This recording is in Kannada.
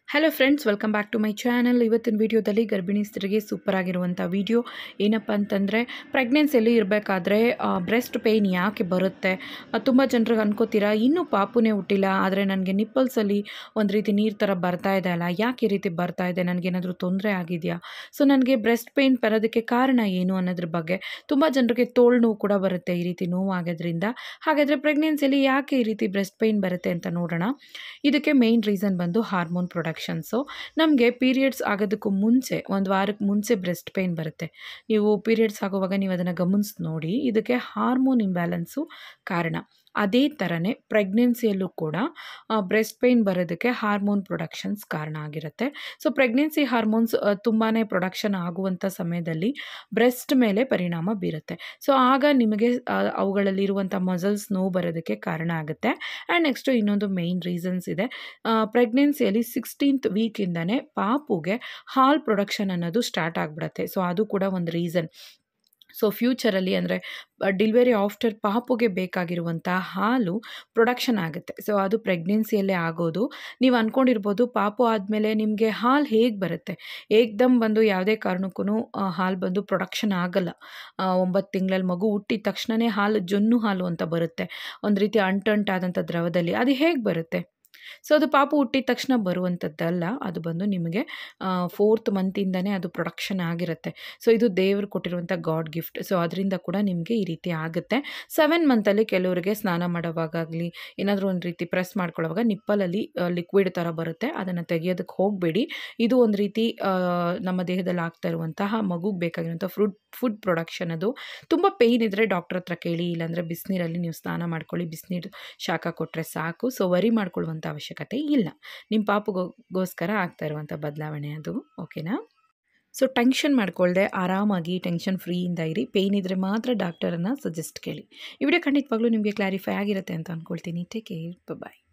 hello friends welcome back to my channel ಇವತ್ತಿನ ವಿಡಿಯೋದಲ್ಲಿ ಗರ್ಭಿಣಿ ಸ್ತ್ರೀಗೆ ಸೂಪರ್ ಆಗಿರುವಂಥ ವಿಡಿಯೋ ಏನಪ್ಪ ಅಂತಂದರೆ ಪ್ರೆಗ್ನೆನ್ಸಿಯಲ್ಲಿ ಇರಬೇಕಾದ್ರೆ ಬ್ರೆಸ್ಟ್ ಪೇಯ್ನ್ ಯಾಕೆ ಬರುತ್ತೆ ತುಂಬ ಜನರಿಗೆ ಅನ್ಕೋತೀರಾ ಇನ್ನೂ ಪಾಪುನೇ ಹುಟ್ಟಿಲ್ಲ ಆದರೆ ನನಗೆ ನಿಪ್ಪಲ್ಸಲ್ಲಿ ಒಂದು ರೀತಿ ನೀರು ಥರ ಬರ್ತಾ ಇದೆ ಅಲ್ಲ ಯಾಕೆ ಈ ರೀತಿ ಬರ್ತಾ ಇದೆ ನನಗೇನಾದರೂ ತೊಂದರೆ ಆಗಿದೆಯಾ ಸೊ ನನಗೆ ಬ್ರೆಸ್ಟ್ ಪೇಯ್ನ್ ಬರೋದಕ್ಕೆ ಕಾರಣ ಏನು ಅನ್ನೋದ್ರ ಬಗ್ಗೆ ತುಂಬ ಜನರಿಗೆ ತೋಳು ನೋವು ಕೂಡ ಬರುತ್ತೆ ಈ ರೀತಿ ನೋವು ಆಗೋದ್ರಿಂದ ಹಾಗಾದರೆ ಪ್ರೆಗ್ನೆನ್ಸಿಯಲ್ಲಿ ಯಾಕೆ ಈ ರೀತಿ ಬ್ರೆಸ್ಟ್ ಪೇಯ್ನ್ ಬರುತ್ತೆ ಅಂತ ನೋಡೋಣ ಇದಕ್ಕೆ ಮೇಯ್ನ್ ರೀಸನ್ ಬಂದು ಹಾರ್ಮೋನ್ ಪ್ರೊಡಕ್ಷನ್ಸು ನಮಗೆ ಪೀರಿಯಡ್ಸ್ ಆಗೋದಕ್ಕೂ ಮುಂಚೆ ಒಂದು ವಾರಕ್ಕೆ ಮುಂಚೆ ಬ್ರೆಸ್ಟ್ ಪೇಯ್ನ್ ಬರುತ್ತೆ ನೀವು ಪೀರಿಯಡ್ಸ್ ಆಗುವಾಗ ನೀವು ಅದನ್ನು ಗಮನಿಸಿ ನೋಡಿ ಇದಕ್ಕೆ ಹಾರ್ಮೋನ್ ಇಂಬ್ಯಾಲೆನ್ಸು ಕಾರಣ ಅದೇ ಥರನೇ ಪ್ರೆಗ್ನೆನ್ಸಿಯಲ್ಲೂ ಕೂಡ ಬ್ರೆಸ್ಟ್ ಪೇಯ್ನ್ ಬರೋದಕ್ಕೆ ಹಾರ್ಮೋನ್ ಪ್ರೊಡಕ್ಷನ್ಸ್ ಕಾರಣ ಆಗಿರುತ್ತೆ ಸೊ ಪ್ರೆಗ್ನೆನ್ಸಿ ಹಾರ್ಮೋನ್ಸ್ ತುಂಬಾ ಪ್ರೊಡಕ್ಷನ್ ಆಗುವಂಥ ಸಮಯದಲ್ಲಿ ಬ್ರೆಸ್ಟ್ ಮೇಲೆ ಪರಿಣಾಮ ಬೀರುತ್ತೆ ಸೊ ಆಗ ನಿಮಗೆ ಆ, ಅವುಗಳಲ್ಲಿರುವಂಥ ಮಸಲ್ಸ್ ನೋವು ಬರೋದಕ್ಕೆ ಕಾರಣ ಆಗುತ್ತೆ ಆ್ಯಂಡ್ ನೆಕ್ಸ್ಟು ಇನ್ನೊಂದು ಮೇಯ್ನ್ ರೀಸನ್ಸ್ ಇದೆ ಪ್ರೆಗ್ನೆನ್ಸಿಯಲ್ಲಿ ಸಿಕ್ಸ್ಟೀನ್ತ್ ವೀಕಿಂದನೇ ಪಾಪುಗೆ ಹಾಲ್ ಪ್ರೊಡಕ್ಷನ್ ಅನ್ನೋದು ಸ್ಟಾರ್ಟ್ ಆಗಿಬಿಡುತ್ತೆ ಸೊ ಅದು ಕೂಡ ಒಂದು ರೀಸನ್ ಸೊ ಫ್ಯೂಚರಲ್ಲಿ ಅಂದರೆ ಡಿಲಿವರಿ ಆಫ್ಟರ್ ಪಾಪುಗೆ ಬೇಕಾಗಿರುವಂಥ ಹಾಲು ಪ್ರೊಡಕ್ಷನ್ ಆಗುತ್ತೆ ಸೊ ಅದು ಪ್ರೆಗ್ನೆನ್ಸಿಯಲ್ಲೇ ಆಗೋದು ನೀವು ಅಂದ್ಕೊಂಡಿರ್ಬೋದು ಪಾಪು ಆದಮೇಲೆ ನಿಮಗೆ ಹಾಲು ಹೇಗೆ ಬರುತ್ತೆ ಏಕ್ದಮ್ ಬಂದು ಯಾವುದೇ ಕಾರಣಕ್ಕೂ ಹಾಲು ಬಂದು ಪ್ರೊಡಕ್ಷನ್ ಆಗಲ್ಲ ಆ, ಒಂಬತ್ತು ತಿಂಗಳಲ್ಲಿ ಮಗು ಹುಟ್ಟಿದ ತಕ್ಷಣವೇ ಹಾಲು ಜೊನ್ನು ಹಾಲು ಅಂತ ಬರುತ್ತೆ ಒಂದು ರೀತಿ ಅಂಟಂಟಾದಂಥ ದ್ರವದಲ್ಲಿ ಅದು ಹೇಗೆ ಬರುತ್ತೆ ಸೊ ಅದು ಪಾಪು ಹುಟ್ಟಿದ ತಕ್ಷಣ ಬರುವಂಥದ್ದಲ್ಲ ಅದು ಬಂದು ನಿಮಗೆ ಫೋರ್ತ್ ಮಂತಿಂದನೇ ಅದು ಪ್ರೊಡಕ್ಷನ್ ಆಗಿರುತ್ತೆ ಸೊ ಇದು ದೇವರು ಕೊಟ್ಟಿರುವಂಥ ಗಾಡ್ ಗಿಫ್ಟ್ ಸೊ ಅದರಿಂದ ಕೂಡ ನಿಮಗೆ ಈ ರೀತಿ ಆಗುತ್ತೆ ಸೆವೆನ್ ಮಂತಲ್ಲಿ ಕೆಲವರಿಗೆ ಸ್ನಾನ ಮಾಡೋವಾಗಲಿ ಏನಾದರೂ ಒಂದು ರೀತಿ ಪ್ರೆಸ್ ಮಾಡ್ಕೊಳ್ಳೋವಾಗ ನಿಪ್ಪಲಲ್ಲಿ ಲಿಕ್ವಿಡ್ ಥರ ಬರುತ್ತೆ ಅದನ್ನು ತೆಗಿಯೋದಕ್ಕೆ ಹೋಗಬೇಡಿ ಇದು ಒಂದು ರೀತಿ ಆ, ನಮ್ಮ ದೇಹದಲ್ಲಿ ಆಗ್ತಾ ಇರುವಂತಹ ಮಗುಗೆ ಬೇಕಾಗಿರುವಂಥ ಫ್ರೂಟ್ ಫುಡ್ ಪ್ರೊಡಕ್ಷನ್ ಅದು ತುಂಬ ಪೇಯ್ನ್ ಇದ್ದರೆ ಡಾಕ್ಟ್ರ್ ಹತ್ರ ಕೇಳಿ ಇಲ್ಲಾಂದರೆ ಬಿಸಿನೀರಲ್ಲಿ ನೀವು ಸ್ನಾನ ಮಾಡ್ಕೊಳ್ಳಿ ಬಿಸಿನೀರು ಶಾಖ ಕೊಟ್ಟರೆ ಸಾಕು ಸೊ ವರಿ ಮಾಡ್ಕೊಳ್ಳುವಂಥ ಅವಶ್ಯಕತೆ ಇಲ್ಲ ನಿಮ್ಮ ಪಾಪುಗೋಸ್ಕರ ಆಗ್ತಾ ಇರುವಂಥ ಬದಲಾವಣೆ ಅದು ಓಕೆನಾ ಸೊ ಟೆನ್ಷನ್ ಮಾಡ್ಕೊಳ್ದೆ ಆರಾಮಾಗಿ ಟೆನ್ಷನ್ ಫ್ರೀಯಿಂದ ಇರಿ ಪೇಯ್ನ್ ಇದ್ದರೆ ಮಾತ್ರ ಡಾಕ್ಟರನ್ನು ಸಜೆಸ್ಟ್ ಕೇಳಿ ಈ ವಿಡಿಯೋ ಖಂಡಿತವಾಗ್ಲೂ ನಿಮಗೆ ಕ್ಲಾರಿಫೈ ಆಗಿರುತ್ತೆ ಅಂತ ಅಂದ್ಕೊಳ್ತೀನಿ ಟೇಕ್ ಕೇರ್ ಬಾಯ್